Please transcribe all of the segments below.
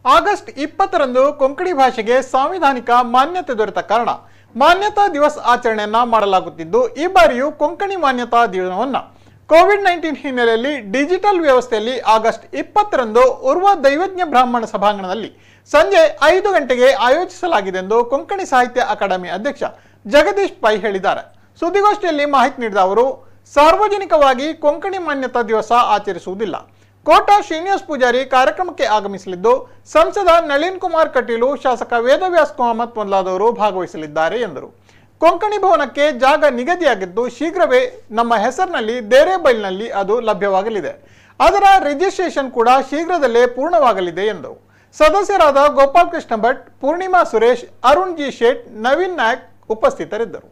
August ಇಪ್ಪತ್ತರಂದು ಕೊಂಕಣಿ ಭಾಷೆಗೆ ಸಾಂವಿಧಾನಿಕ ಮಾನ್ಯತೆ ದೊರೆತ ಕಾರಣ ಮಾನ್ಯತಾ ದಿವಸ್ ಆಚರಣೆಯನ್ನ ಮಾಡಲಾಗುತ್ತಿದ್ದು ಈ ಬಾರಿಯೂ ಕೊಂಕಣಿ ಮಾನ್ಯತಾ ದಿನವನ್ನ ಕೋವಿಡ್ ನೈನ್ಟೀನ್ ಹಿನ್ನೆಲೆಯಲ್ಲಿ ಡಿಜಿಟಲ್ ವ್ಯವಸ್ಥೆಯಲ್ಲಿ ಆಗಸ್ಟ್ ಇಪ್ಪತ್ತರಂದು ಉರ್ವ ದೈವಜ್ಞ ಬ್ರಾಹ್ಮಣ ಸಭಾಂಗಣದಲ್ಲಿ ಸಂಜೆ ಐದು ಗಂಟೆಗೆ ಆಯೋಜಿಸಲಾಗಿದೆ ಎಂದು ಕೊಂಕಣಿ ಸಾಹಿತ್ಯ ಅಕಾಡೆಮಿ ಅಧ್ಯಕ್ಷ ಜಗದೀಶ್ ಪೈ ಹೇಳಿದ್ದಾರೆ ಸುದ್ದಿಗೋಷ್ಠಿಯಲ್ಲಿ ಮಾಹಿತಿ ನೀಡಿದ ಅವರು ಸಾರ್ವಜನಿಕವಾಗಿ ಕೊಂಕಣಿ ಮಾನ್ಯತಾ ದಿವಸ ಆಚರಿಸುವುದಿಲ್ಲ ಕೋಟಾ ಶ್ರೀನಿವಾಸ್ ಪೂಜಾರಿ ಕಾರ್ಯಕ್ರಮಕ್ಕೆ ಆಗಮಿಸಲಿದ್ದು ಸಂಸದ ನಳಿನ್ ಕುಮಾರ್ ಕಟೀಲು ಶಾಸಕ ವೇದವ್ಯಾಸ್ ಕಾಮತ್ ಮೊದಲಾದವರು ಭಾಗವಹಿಸಲಿದ್ದಾರೆ ಎಂದರು ಕೊಂಕಣಿ ಭವನಕ್ಕೆ ಜಾಗ ನಿಗದಿಯಾಗಿದ್ದು ಶೀಘ್ರವೇ ನಮ್ಮ ಹೆಸರಿನಲ್ಲಿ ದೇರೇಬೈಲ್ನಲ್ಲಿ ಅದು ಲಭ್ಯವಾಗಲಿದೆ ಅದರ ರಿಜಿಸ್ಟ್ರೇಷನ್ ಕೂಡ ಶೀಘ್ರದಲ್ಲೇ ಪೂರ್ಣವಾಗಲಿದೆ ಎಂದರು ಸದಸ್ಯರಾದ ಗೋಪಾಲ್ ಕೃಷ್ಣ ಭಟ್ ಪೂರ್ಣಿಮಾ ಸುರೇಶ್ ಅರುಣ್ ಜಿ ಶೇಟ್ ನವೀನ್ ನಾಯಕ್ ಉಪಸ್ಥಿತರಿದ್ದರು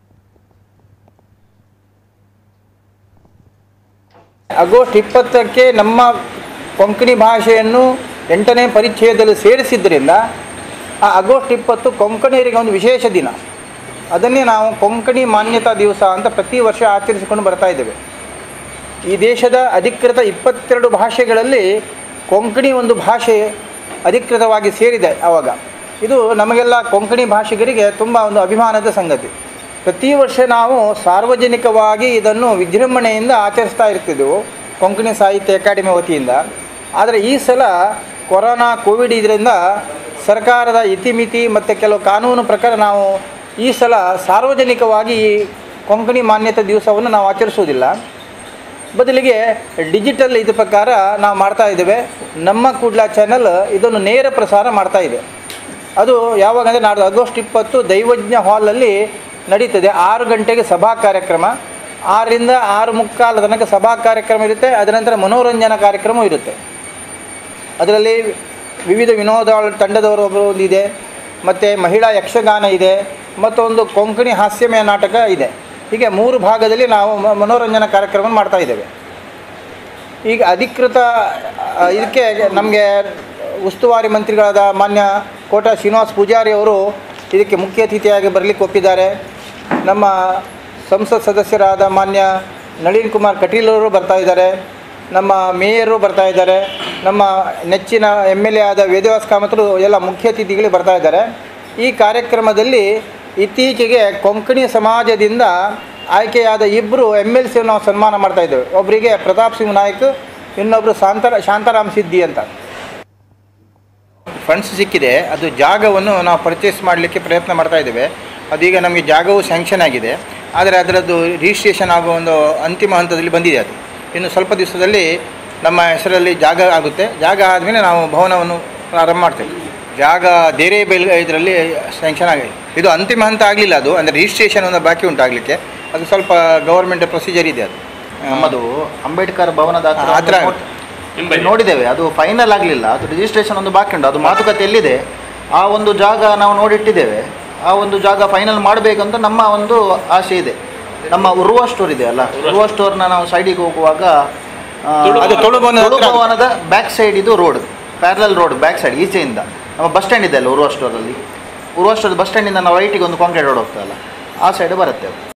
ಆಗಸ್ಟ್ ಇಪ್ಪತ್ತಕ್ಕೆ ನಮ್ಮ ಕೊಂಕಣಿ ಭಾಷೆಯನ್ನು ಎಂಟನೇ ಪರಿಚ್ಛೇದದಲ್ಲಿ ಸೇರಿಸಿದ್ದರಿಂದ ಆ ಆಗಸ್ಟ್ ಇಪ್ಪತ್ತು ಕೊಂಕಣಿಯರಿಗೆ ಒಂದು ವಿಶೇಷ ದಿನ ಅದನ್ನೇ ನಾವು ಕೊಂಕಣಿ ಮಾನ್ಯತಾ ದಿವಸ ಅಂತ ಪ್ರತಿ ವರ್ಷ ಆಚರಿಸಿಕೊಂಡು ಬರ್ತಾ ಇದ್ದೇವೆ ಈ ದೇಶದ ಅಧಿಕೃತ ಇಪ್ಪತ್ತೆರಡು ಭಾಷೆಗಳಲ್ಲಿ ಕೊಂಕಣಿ ಒಂದು ಭಾಷೆ ಅಧಿಕೃತವಾಗಿ ಸೇರಿದೆ ಆವಾಗ ಇದು ನಮಗೆಲ್ಲ ಕೊಂಕಣಿ ಭಾಷಿಗರಿಗೆ ತುಂಬ ಒಂದು ಅಭಿಮಾನದ ಸಂಗತಿ ಪ್ರತಿ ವರ್ಷ ನಾವು ಸಾರ್ವಜನಿಕವಾಗಿ ಇದನ್ನು ವಿಜೃಂಭಣೆಯಿಂದ ಆಚರಿಸ್ತಾ ಇರ್ತಿದ್ದೆವು ಕೊಂಕಣಿ ಸಾಹಿತ್ಯ ಅಕಾಡೆಮಿ ವತಿಯಿಂದ ಆದರೆ ಈ ಸಲ ಕೊರೋನಾ ಕೋವಿಡ್ ಇದರಿಂದ ಸರ್ಕಾರದ ಇತಿಮಿತಿ ಮತ್ತು ಕೆಲವು ಕಾನೂನು ಪ್ರಕಾರ ನಾವು ಈ ಸಲ ಸಾರ್ವಜನಿಕವಾಗಿ ಈ ಕೊಂಕಣಿ ಮಾನ್ಯತೆ ದಿವಸವನ್ನು ನಾವು ಆಚರಿಸುವುದಿಲ್ಲ ಬದಲಿಗೆ ಡಿಜಿಟಲ್ ಇದು ಪ್ರಕಾರ ನಾವು ಮಾಡ್ತಾ ಇದ್ದೇವೆ ನಮ್ಮ ಕೂಡ್ಲ ಚಾನಲ್ ಇದನ್ನು ನೇರ ಪ್ರಸಾರ ಮಾಡ್ತಾ ಇದೆ ಅದು ಯಾವಾಗ ಅಂದರೆ ನಾಡ್ದು ಆಗಸ್ಟ್ ಇಪ್ಪತ್ತು ದೈವಜ್ಞ ಹಾಲಲ್ಲಿ ನಡೀತದೆ ಆರು ಗಂಟೆಗೆ ಸಭಾ ಕಾರ್ಯಕ್ರಮ ಆರರಿಂದ ಆರು ಮುಕ್ಕಾಲ ತನಕ ಸಭಾ ಕಾರ್ಯಕ್ರಮ ಇರುತ್ತೆ ಅದರ ನಂತರ ಮನೋರಂಜನಾ ಕಾರ್ಯಕ್ರಮ ಇರುತ್ತೆ ಅದರಲ್ಲಿ ವಿವಿಧ ವಿನೋದ ತಂಡದವರು ಒಬ್ಬರು ಒಂದು ಇದೆ ಮತ್ತು ಮಹಿಳಾ ಯಕ್ಷಗಾನ ಇದೆ ಮತ್ತೊಂದು ಕೊಂಕಣಿ ಹಾಸ್ಯಮಯ ನಾಟಕ ಇದೆ ಹೀಗೆ ಮೂರು ಭಾಗದಲ್ಲಿ ನಾವು ಮ- ಮನೋರಂಜನಾ ಕಾರ್ಯಕ್ರಮ ಮಾಡ್ತಾ ಇದ್ದೇವೆ ಈಗ ಅಧಿಕೃತ ಆ, ಇದಕ್ಕೆ ನಮಗೆ ಉಸ್ತುವಾರಿ ಮಂತ್ರಿಗಳಾದ ಮಾನ್ಯ ಕೋಟಾ ಶ್ರೀನಿವಾಸ್ ಪೂಜಾರಿ ಅವರು ಇದಕ್ಕೆ ಮುಖ್ಯ ಅತಿಥಿಯಾಗಿ ಬರಲಿಕ್ಕೆ ಒಪ್ಪಿದ್ದಾರೆ ನಮ್ಮ ಸಂಸತ್ ಸದಸ್ಯರಾದ ಮಾನ್ಯ ನಳಿನ್ ಕುಮಾರ್ ಕಟೀಲ್ ಅವರು ಬರ್ತಾ ಇದ್ದಾರೆ ನಮ್ಮ ಮೇಯರು ಬರ್ತಾ ಇದ್ದಾರೆ ನಮ್ಮ ನೆಚ್ಚಿನ ಎಮ್ ಎಲ್ ಎ ಆದ ವೇದವಾಸ್ ಕಾಮತರು ಎಲ್ಲ ಮುಖ್ಯ ಅತಿಥಿಗಳು ಬರ್ತಾ ಇದ್ದಾರೆ ಈ ಕಾರ್ಯಕ್ರಮದಲ್ಲಿ ಇತ್ತೀಚೆಗೆ ಕೊಂಕಣಿ ಸಮಾಜದಿಂದ ಆಯ್ಕೆಯಾದ ಇಬ್ಬರು ಎಮ್ ಎಲ್ ಸಿ ನಾವು ಸನ್ಮಾನ ಮಾಡ್ತಾ ಇದ್ದೇವೆ ಒಬ್ಬರಿಗೆ ಪ್ರತಾಪ್ ಸಿಂಗ್ ನಾಯ್ಕ್ ಇನ್ನೊಬ್ಬರು ಶಾಂತರ ಶಾಂತಾರಾಮ್ ಸಿದ್ದಿ ಅಂತ ಫಂಡ್ಸ್ ಸಿಕ್ಕಿದೆ ಅದು ಜಾಗವನ್ನು ನಾವು ಪರ್ಚೇಸ್ ಮಾಡಲಿಕ್ಕೆ ಪ್ರಯತ್ನ ಮಾಡ್ತಾ ಇದ್ದೇವೆ ಅದೀಗ ನಮಗೆ ಜಾಗವು ಸ್ಯಾಂಕ್ಷನ್ ಆಗಿದೆ ಆದರೆ ಅದರದ್ದು ರಿಜಿಸ್ಟ್ರೇಷನ್ ಆಗುವ ಒಂದು ಅಂತಿಮ ಹಂತದಲ್ಲಿ ಬಂದಿದೆ ಅದು ಇನ್ನು ಸ್ವಲ್ಪ ದಿವಸದಲ್ಲಿ ನಮ್ಮ ಹೆಸರಲ್ಲಿ ಜಾಗ ಆಗುತ್ತೆ ಜಾಗ ಆದಮೇಲೆ ನಾವು ಭವನವನ್ನು ಪ್ರಾರಂಭ ಮಾಡ್ತೇವೆ ಜಾಗ ಬೇರೆ ಬೆಲ್ ಇದರಲ್ಲಿ ಸ್ಯಾಂಕ್ಷನ್ ಆಗಿದೆ ಇದು ಅಂತಿಮ ಹಂತ ಆಗಲಿಲ್ಲ ಅದು ಅಂದರೆ ರಿಜಿಸ್ಟ್ರೇಷನ್ ಒಂದು ಬಾಕಿ ಉಂಟಾಗಲಿಕ್ಕೆ ಅದು ಸ್ವಲ್ಪ ಗೌರ್ಮೆಂಟ್ ಪ್ರೊಸೀಜರ್ ಇದೆ ಅದು ನಮ್ಮದು ಅಂಬೇಡ್ಕರ್ ಭವನದ ಹತ್ರ ಹತ್ರ ಒಂದು ನೋಡ್- ನೋಡಿದ್ದೇವೆ ಅದು ಫೈನಲ್ ಆಗಲಿಲ್ಲ ಅದು ರಿಜಿಸ್ಟ್ರೇಷನ್ ಒಂದು ಬಾಕಿ ಉಂಟು ಅದು ಮಾತುಕತೆ ಎಲ್ಲಿದೆ ಆ ಒಂದು ಜಾಗ ನಾವು ನೋಡಿಟ್ಟಿದ್ದೇವೆ ಆ ಒಂದು ಜಾಗ ಫೈನಲ್ ಮಾಡಬೇಕಂತ ನಮ್ಮ ಒಂದು ಆಸೆ ಇದೆ ನಮ್ಮ ಉರ್ವ ಸ್ಟೋರ್ ಇದೆ ಅಲ್ಲ ಉರ್ವ ಸ್ಟೋರ್ನ ನಾವು ಸೈಡಿಗೆ ಹೋಗುವಾಗ ಆ, ಅದು ತುಳು ಭವನದ ಹತ್ರ ತುಳು ಭವನದ ಬ್ಯಾಕ್ ಸೈಡ್ ಇದು road parallel road back side ಈಚೆಯಿಂದ ನಮ್ಮ ಬಸ್ ಸ್ಟ್ಯಾಂಡ್ ಇದೆ ಅಲ್ಲ ಉರ್ವ ಸ್ಟೋರಲ್ಲಿ ಉರ್ವ ಸ್ಟೋರ್ ಬಸ್ ಸ್ಟ್ಯಾಂಡಿಂದ ನಾವು ರೈಟಿಗೆ ಒಂದು ಕಾಂಕ್ರೀಟ್ ರೋಡ್ ಹೋಗ್ತದಲ್ಲ ಆ ಸೈಡ್ ಬರುತ್ತೆ ಅದು